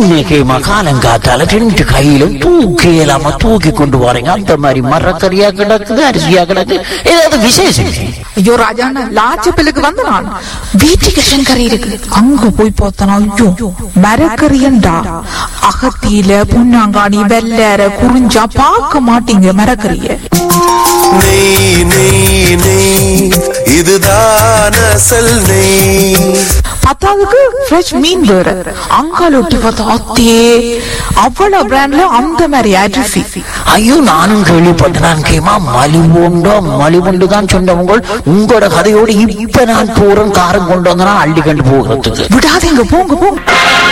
இன்னைக்கு மகாலங்காத்தால ரெண்டு கையிலும் தூக்கி இல்லாம தூக்கி கொண்டு போறீங்க அந்த மாதிரி மரக்கறியா கிடக்குது அரிசியா கிடக்கு ஏதாவது விசேஷம் ஐயோ ராஜாண்ணா லாச்சப்பிலுக்கு வந்து நான் வீட்டுக்கு கறி இருக்கு அங்க போய் பார்த்தனா ஐயோ மரக்கறியண்டா அகத்தியில பொன்னாங்காணி வெள்ளற குறிஞ்சா பார்க்க மாட்டீங்க மரக்கறிய நெய் நெய் நெய் இதுதான் அசல் நெய் பத்தாவதுக்கு ஃப்ரெஷ் மீன் வேற அங்கால ஒட்டி பார்த்தா அத்தே அவ்வளவு பிராண்ட்ல அந்த மாதிரி அரிசி ஐயோ நானும் கேள்விப்பட்டேன் நான் கேமா மலிவுண்டோ மலிவுண்டு தான் சொன்னவங்க உங்களோட கதையோடு இப்ப நான் போறேன் காரம் கொண்டு வந்தனா அள்ளி கண்டு போகிறதுக்கு விடாதீங்க போங்க போங்க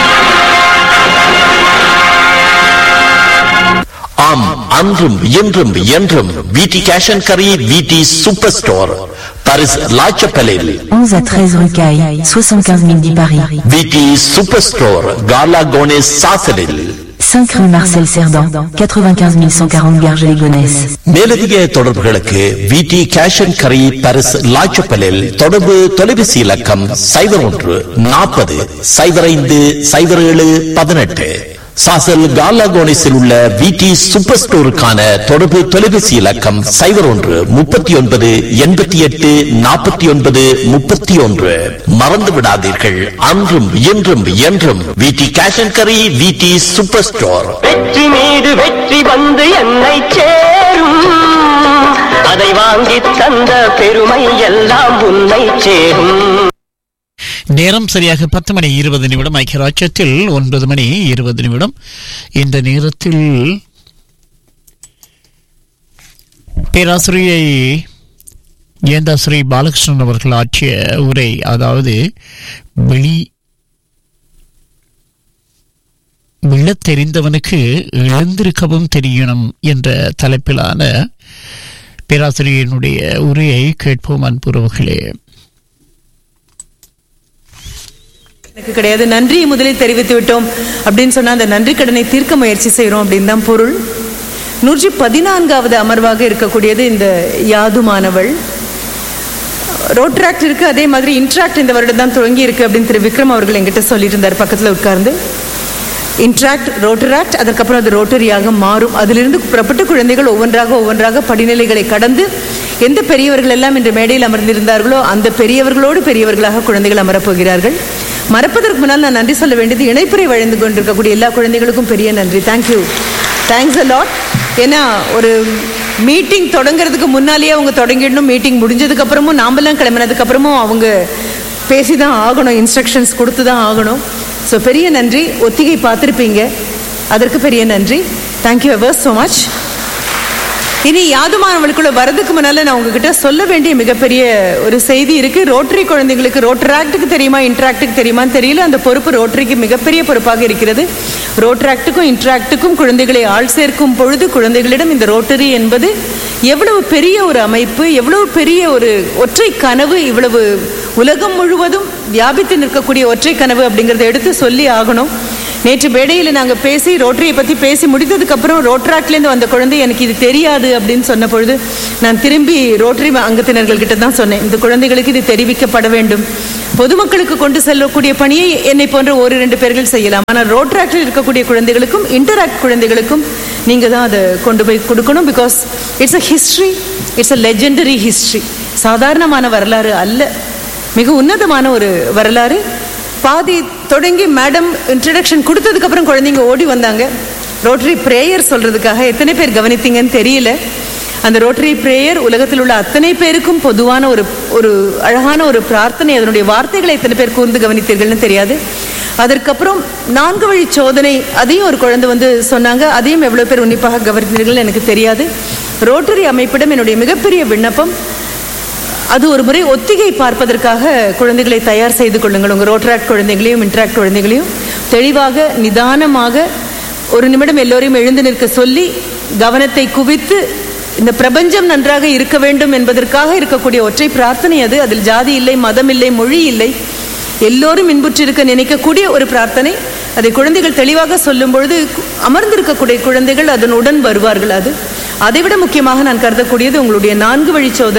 ஆம் அன்றும் இன்றும் என்றும் விடி கேஷ் அண்ட் கரி விடி சூப்பர் ஸ்டோர் பாரிஸ் லாச்சப்பலில் 11 à 13 rue Caille, 75 010 Paris. விடி சூப்பர் ஸ்டோர் காலா கோனேஸ் சாசலில் 5 rue Marcel Cerdan, 95 140 Garges-les-Gonesse. மேலதிக தொடர்புகளுக்கு விடி கேஷ் அண்ட் கரி பாரிஸ் லாச்சப்பலில் தொடர்பு தொலைபேசி இலக்கம் சைபர் ஒன்று நாற்பது சைபர் ஐந்து சைபர் ஏழு பதினெட்டு சாசல் காலா கோனேஸில் உள்ள விடி சூப்பர் ஸ்டோருக்கான தொடர்பு தொலைபேசி இலக்கம் சைபர் ஒன்று முப்பத்தி ஒன்பது எண்பத்தி எட்டு நாற்பத்தி ஒன்பது முப்பத்தி ஒன்று மறந்து விடாதீர்கள் அன்றும் இன்றும் என்றும் விடி கேஷ் அண்ட் கரி விடி சூப்பர் ஸ்டோர் வெற்றி மீது வெற்றி வந்து என்னை சேரும் அதை வாங்கி தந்த பெருமை எல்லாம் உன்னை சேரும் நேரம் சரியாக பத்து மணி இருபது நிமிடம் ஐக்கிய ராஜ்யத்தில் ஒன்பது மணி இருபது நிமிடம் இந்த நேரத்தில் பேராசிரியை ஏந்தா ஸ்ரீ பாலகிருஷ்ணன் அவர்கள் ஆற்றிய உரை அதாவது வெளி விழத் தெரிந்தவனுக்கு எழுந்திருக்கவும் தெரியணும் என்ற தலைப்பிலான பேராசிரியனுடைய உரையை கேட்போம் அன்புறவுகளே எனக்கு கிடையாது நன்றியை முதலில் தெரிவித்து விட்டோம் அப்படின்னு சொன்னா அந்த நன்றி கடனை தீர்க்க முயற்சி செய்கிறோம் அப்படின்னு தான் பொருள் நூற்றி பதினான்காவது அமர்வாக இருக்கக்கூடியது இந்த யாதுமானவள் ரோட்ராக்ட் இருக்கு அதே மாதிரி இன்ட்ராக்ட் இந்த வருடம் தான் தொடங்கி இருக்கு அப்படின்னு திரு விக்ரம் அவர்கள் எங்கிட்ட சொல்லிட்டு இருந்தார் பக்கத்தில் உட்கார்ந்து இன்ட்ராக்ட் ரோட்டராக்ட் அதற்கப்புறம் அது ரோட்டரியாக மாறும் அதிலிருந்து புறப்பட்ட குழந்தைகள் ஒவ்வொன்றாக ஒவ்வொன்றாக படிநிலைகளை கடந்து எந்த பெரியவர்கள் எல்லாம் இன்று மேடையில் அமர்ந்திருந்தார்களோ அந்த பெரியவர்களோடு பெரியவர்களாக குழந்தைகள் அமரப் போகிறார்கள் மறப்பதற்கு முன்னால் நான் நன்றி சொல்ல வேண்டியது இணைப்புரை வழந்து கொண்டிருக்கக்கூடிய எல்லா குழந்தைகளுக்கும் பெரிய நன்றி தேங்க்யூ தேங்க்ஸ் அ லாட் ஏன்னா ஒரு மீட்டிங் தொடங்குறதுக்கு முன்னாலேயே அவங்க தொடங்கிடணும் மீட்டிங் முடிஞ்சதுக்கு அப்புறமும் நாமெல்லாம் கிளம்பினதுக்கு அப்புறமும் அவங்க பேசி தான் ஆகணும் இன்ஸ்ட்ரக்ஷன்ஸ் கொடுத்து தான் ஆகணும் ஸோ பெரிய நன்றி ஒத்திகை பார்த்துருப்பீங்க அதற்கு பெரிய நன்றி தேங்க்யூ எவர் ஸோ மச் இனி யாதுமானவளுக்குள்ள வரதுக்கு முன்னால நான் உங்ககிட்ட சொல்ல வேண்டிய மிகப்பெரிய ஒரு செய்தி இருக்கு ரோட்டரி குழந்தைங்களுக்கு ரோட்டராக்டுக்கு தெரியுமா இன்ட்ராக்டுக்கு தெரியுமான்னு தெரியல அந்த பொறுப்பு ரோட்டரிக்கு மிகப்பெரிய பொறுப்பாக இருக்கிறது ரோட்டராக்டுக்கும் இன்ட்ராக்டுக்கும் குழந்தைகளை ஆள் சேர்க்கும் பொழுது குழந்தைகளிடம் இந்த ரோட்டரி என்பது எவ்வளவு பெரிய ஒரு அமைப்பு எவ்வளவு பெரிய ஒரு ஒற்றை கனவு இவ்வளவு உலகம் முழுவதும் வியாபித்து நிற்கக்கூடிய ஒற்றை கனவு அப்படிங்கிறத எடுத்து சொல்லி ஆகணும் நேற்று மேடையில் நாங்கள் பேசி ரோட்டரியை பற்றி பேசி முடித்ததுக்கப்புறம் ரோட்ராக்லேருந்து வந்த குழந்தை எனக்கு இது தெரியாது அப்படின்னு சொன்ன பொழுது நான் திரும்பி ரோட்டரி அங்கத்தினர்கள் கிட்ட தான் சொன்னேன் இந்த குழந்தைகளுக்கு இது தெரிவிக்கப்பட வேண்டும் பொதுமக்களுக்கு கொண்டு செல்லக்கூடிய பணியை என்னை போன்ற ஒரு ரெண்டு பேர்கள் செய்யலாம் ஆனால் ரோட்ராக்டில் இருக்கக்கூடிய குழந்தைகளுக்கும் இன்டராக்ட் குழந்தைகளுக்கும் நீங்கள் தான் அதை கொண்டு போய் கொடுக்கணும் because it's a history it's a legendary history சாதாரணமான வரலாறு அல்ல மிக உன்னதமான ஒரு வரலாறு பாதி தொடங்கி மேடம் இன்ட்ரடக்ஷன் கொடுத்ததுக்கப்புறம் குழந்தைங்க ஓடி வந்தாங்க ரோட்டரி ப்ரேயர் சொல்கிறதுக்காக எத்தனை பேர் கவனித்தீங்கன்னு தெரியல அந்த ரோட்டரி ப்ரேயர் உலகத்தில் உள்ள அத்தனை பேருக்கும் பொதுவான ஒரு ஒரு அழகான ஒரு பிரார்த்தனை அதனுடைய வார்த்தைகளை எத்தனை பேர் கூர்ந்து கவனித்தீர்கள்னு தெரியாது அதற்கப்புறம் நான்கு வழி சோதனை அதையும் ஒரு குழந்தை வந்து சொன்னாங்க அதையும் எவ்வளோ பேர் உன்னிப்பாக கவனித்தீர்கள் எனக்கு தெரியாது ரோட்டரி அமைப்பிடம் என்னுடைய மிகப்பெரிய விண்ணப்பம் அது ஒரு முறை ஒத்திகை பார்ப்பதற்காக குழந்தைகளை தயார் செய்து கொள்ளுங்கள் உங்கள் ரோட்ராக்ட் குழந்தைகளையும் இன்ட்ராக்ட் குழந்தைகளையும் தெளிவாக நிதானமாக ஒரு நிமிடம் எல்லோரையும் எழுந்து நிற்க சொல்லி கவனத்தை குவித்து இந்த பிரபஞ்சம் நன்றாக இருக்க வேண்டும் என்பதற்காக இருக்கக்கூடிய ஒற்றை பிரார்த்தனை அது அதில் ஜாதி இல்லை மதம் இல்லை மொழி இல்லை எல்லோரும் இன்புற்றிருக்க நினைக்கக்கூடிய ஒரு பிரார்த்தனை அதை குழந்தைகள் தெளிவாக சொல்லும் பொழுது அமர்ந்திருக்கக்கூடிய குழந்தைகள் அதனுடன் வருவார்கள் அது அதைவிட முக்கியமாக நான் கருதக்கூடியது உங்களுடைய நான்கு வழி சோதனை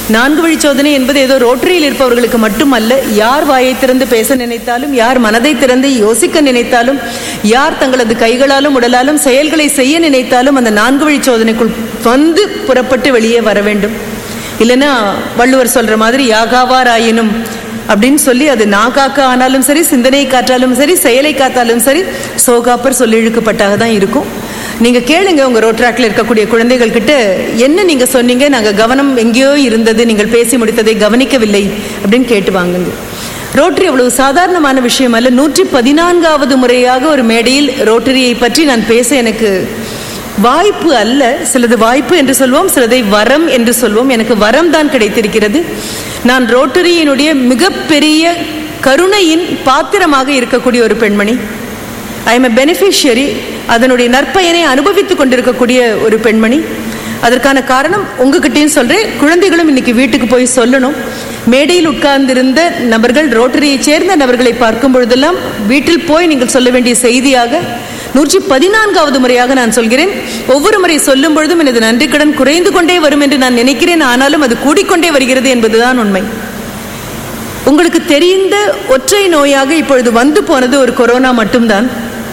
நான்கு வழி சோதனை என்பது ஏதோ ரோட்டரியில் இருப்பவர்களுக்கு மட்டுமல்ல யார் வாயை திறந்து பேச நினைத்தாலும் யார் மனதை திறந்து யோசிக்க நினைத்தாலும் யார் தங்களது கைகளாலும் உடலாலும் செயல்களை செய்ய நினைத்தாலும் அந்த நான்கு வழி சோதனைக்குள் வந்து புறப்பட்டு வெளியே வர வேண்டும் இல்லைன்னா வள்ளுவர் சொல்ற மாதிரி யாகாவாராயினும் அப்படின்னு சொல்லி அது நாகாக்க ஆனாலும் சரி சிந்தனை காற்றாலும் சரி செயலை காத்தாலும் சரி சோகாப்பர் சொல்லி இழுக்கப்பட்டாக தான் இருக்கும் நீங்க கேளுங்க உங்க ரோட் ட்ராக்ல இருக்கக்கூடிய குழந்தைகள் கிட்ட என்ன நீங்க சொன்னீங்க நாங்க கவனம் எங்கேயோ இருந்தது நீங்கள் பேசி முடித்ததை கவனிக்கவில்லை அப்படின்னு கேட்டு வாங்குங்க ரோட்டரி அவ்வளவு சாதாரணமான விஷயம் அல்ல நூற்றி பதினான்காவது முறையாக ஒரு மேடையில் ரோட்டரியை பற்றி நான் பேச எனக்கு வாய்ப்பு அல்ல சிலது வாய்ப்பு என்று சொல்வோம் சிலதை வரம் என்று சொல்வோம் எனக்கு வரம் தான் கிடைத்திருக்கிறது நான் ரோட்டரியினுடைய மிகப்பெரிய கருணையின் பாத்திரமாக இருக்கக்கூடிய ஒரு பெண்மணி ஐ எம் எ பெனிஃபிஷியரி அதனுடைய நற்பயனை அனுபவித்துக் கொண்டிருக்கக்கூடிய ஒரு பெண்மணி அதற்கான காரணம் உங்ககிட்டயும் சொல்றேன் குழந்தைகளும் இன்னைக்கு வீட்டுக்கு போய் சொல்லணும் மேடையில் உட்கார்ந்திருந்த நபர்கள் ரோட்டரியை சேர்ந்த நபர்களை பார்க்கும் பொழுதெல்லாம் வீட்டில் போய் நீங்கள் சொல்ல வேண்டிய செய்தியாக நூற்றி பதினான்காவது முறையாக நான் சொல்கிறேன் ஒவ்வொரு முறை சொல்லும் பொழுதும் எனது நன்றி கடன் குறைந்து கொண்டே வரும் என்று நான் நினைக்கிறேன் ஆனாலும் அது கூடிக்கொண்டே வருகிறது என்பதுதான் உண்மை உங்களுக்கு தெரிந்த ஒற்றை நோயாக இப்பொழுது வந்து போனது ஒரு கொரோனா மட்டும்தான்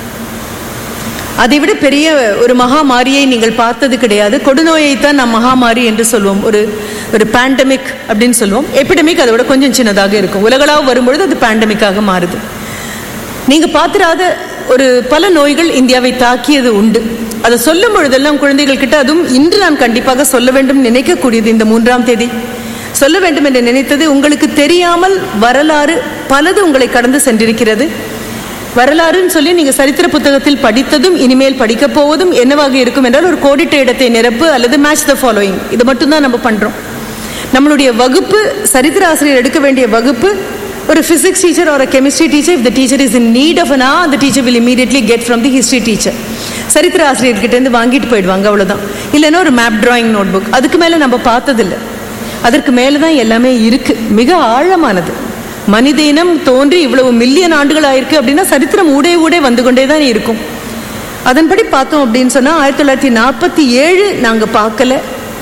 அதைவிட பெரிய ஒரு மகாமாரியை நீங்கள் பார்த்தது கிடையாது கொடுநோயைத்தான் நாம் மகாமாரி என்று சொல்வோம் ஒரு ஒரு பேண்டமிக் அப்படின்னு சொல்லுவோம் எபிடமிக் அதை விட கொஞ்சம் சின்னதாக இருக்கும் உலகளாக வரும்பொழுது அது பேண்டமிக்காக மாறுது நீங்க பார்த்திராத ஒரு பல நோய்கள் இந்தியாவை தாக்கியது உண்டு அதை சொல்லும் பொழுதெல்லாம் குழந்தைகள் கிட்ட அதுவும் இன்று நான் கண்டிப்பாக சொல்ல வேண்டும் நினைக்கக்கூடியது இந்த மூன்றாம் தேதி சொல்ல வேண்டும் என்று நினைத்தது உங்களுக்கு தெரியாமல் வரலாறு பலது உங்களை கடந்து சென்றிருக்கிறது வரலாறுன்னு சொல்லி நீங்க சரித்திர புத்தகத்தில் படித்ததும் இனிமேல் படிக்க போவதும் என்னவாக இருக்கும் என்றால் ஒரு கோடிட்ட இடத்தை நிரப்பு அல்லது மேட்ச் த ஃபாலோயிங் இது மட்டும்தான் நம்ம பண்றோம் நம்மளுடைய வகுப்பு சரித்திர ஆசிரியர் எடுக்க வேண்டிய வகுப்பு ஒரு physics teacher or a chemistry teacher if the teacher is in need of an hour the teacher will immediately get from the history teacher சரித்திர ஆசிரியர்கிட்ட இருந்து வாங்கிட்டு போயிடுவாங்க அவ்வளவுதான் இல்லைன்னா ஒரு மேப் டிராயிங் நோட் புக் அதுக்கு மேல நம்ம பார்த்ததில்ல அதற்கு மேல தான் எல்லாமே இருக்கு மிக ஆழமானது மனித இனம் தோன்றி இவ்வளவு மில்லியன் ஆண்டுகள் ஆயிருக்கு அப்படின்னா சரித்திரம் ஊடே ஊடே வந்து கொண்டே தான் இருக்கும் அதன்படி பார்த்தோம் அப்படின்னு சொன்னா ஆயிரத்தி தொள்ளாயிரத்தி நாற்பத்தி ஏழு நாங்க பார்க்கல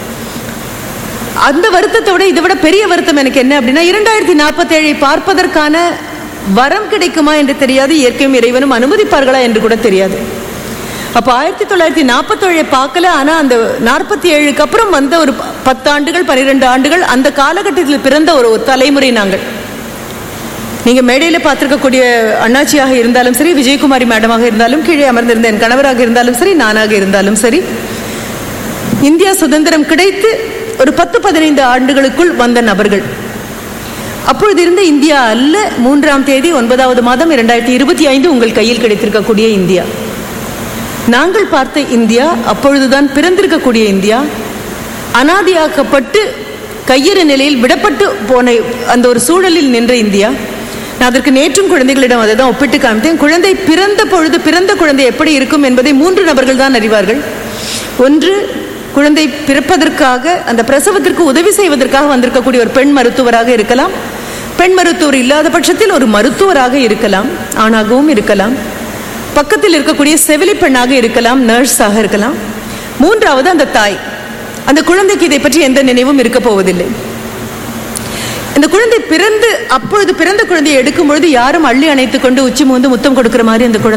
அந்த வருத்தத்தை விட இதை விட பெரிய வருத்தம் எனக்கு என்ன அப்படின்னா இரண்டாயிரத்தி நாற்பத்தி ஏழை பார்ப்பதற்கான வரம் கிடைக்குமா என்று தெரியாது இயற்கையும் இறைவனும் அனுமதிப்பார்களா என்று கூட தெரியாது அப்போ ஆயிரத்தி தொள்ளாயிரத்தி நாற்பத்தேழை பார்க்கல ஆனா அந்த நாற்பத்தி ஏழுக்கு அப்புறம் வந்த ஒரு ப- பத்து ஆண்டுகள் பன்னிரெண்டு ஆண்டுகள் அந்த காலகட்டத்தில் பிறந்த ஒரு ஒரு தலைமுறை நாங்கள் நீங்க மேடையில பார்த்திருக்கக்கூடிய அண்ணாச்சியாக இருந்தாலும் சரி விஜயகுமாரி மேடமாக இருந்தாலும் கீழே அமர்ந்திருந்த என் கணவராக இருந்தாலும் சரி நானாக இருந்தாலும் சரி இந்தியா சுதந்திரம் கிடைத்து ஒரு பத்து பதினைந்து ஆண்டுகளுக்குள் வந்த நபர்கள் அப்பொழுது இருந்த இந்தியா அல்ல மூன்றாம் தேதி ஒன்பதாவது மாதம் இரண்டாயிரத்தி இருபத்தி ஐந்து உங்கள் கையில் கிடைத்திருக்கக்கூடிய இந்தியா நாங்கள் பார்த்த இந்தியா அப்பொழுதுதான் பிறந்திருக்கக்கூடிய இந்தியா அனாதியாக்கப்பட்டு கையிற நிலையில் விடப்பட்டு போன அந்த ஒரு சூழலில் நின்ற இந்தியா நான் அதற்கு நேற்றும் குழந்தைகளிடம் அதை தான் ஒப்பிட்டு காமித்தேன் குழந்தை பிறந்த பொழுது பிறந்த குழந்தை எப்படி இருக்கும் என்பதை மூன்று நபர்கள் தான் அறிவார்கள் ஒன்று குழந்தை பிறப்பதற்காக அந்த பிரசவத்திற்கு உதவி செய்வதற்காக வந்திருக்கக்கூடிய ஒரு பெண் மருத்துவராக இருக்கலாம் பெண் மருத்துவர் இல்லாத பட்சத்தில் ஒரு மருத்துவராக இருக்கலாம் ஆணாகவும் இருக்கலாம் பக்கத்தில் இருக்கக்கூடிய செவிலி பெண்ணாக இருக்கலாம் நர்ஸாக இருக்கலாம் மூன்றாவது அந்த தாய் அந்த குழந்தைக்கு இதை பற்றி எந்த நினைவும் இருக்க போவதில்லை இந்த குழந்தை பிறந்து அப்பொழுது பிறந்த குழந்தையை எடுக்கும் பொழுது யாரும் அள்ளி அணைத்துக் கொண்டு உச்சி முந்து முத்தம் கொடுக்கிற மாதிரி அந்த குழந்தை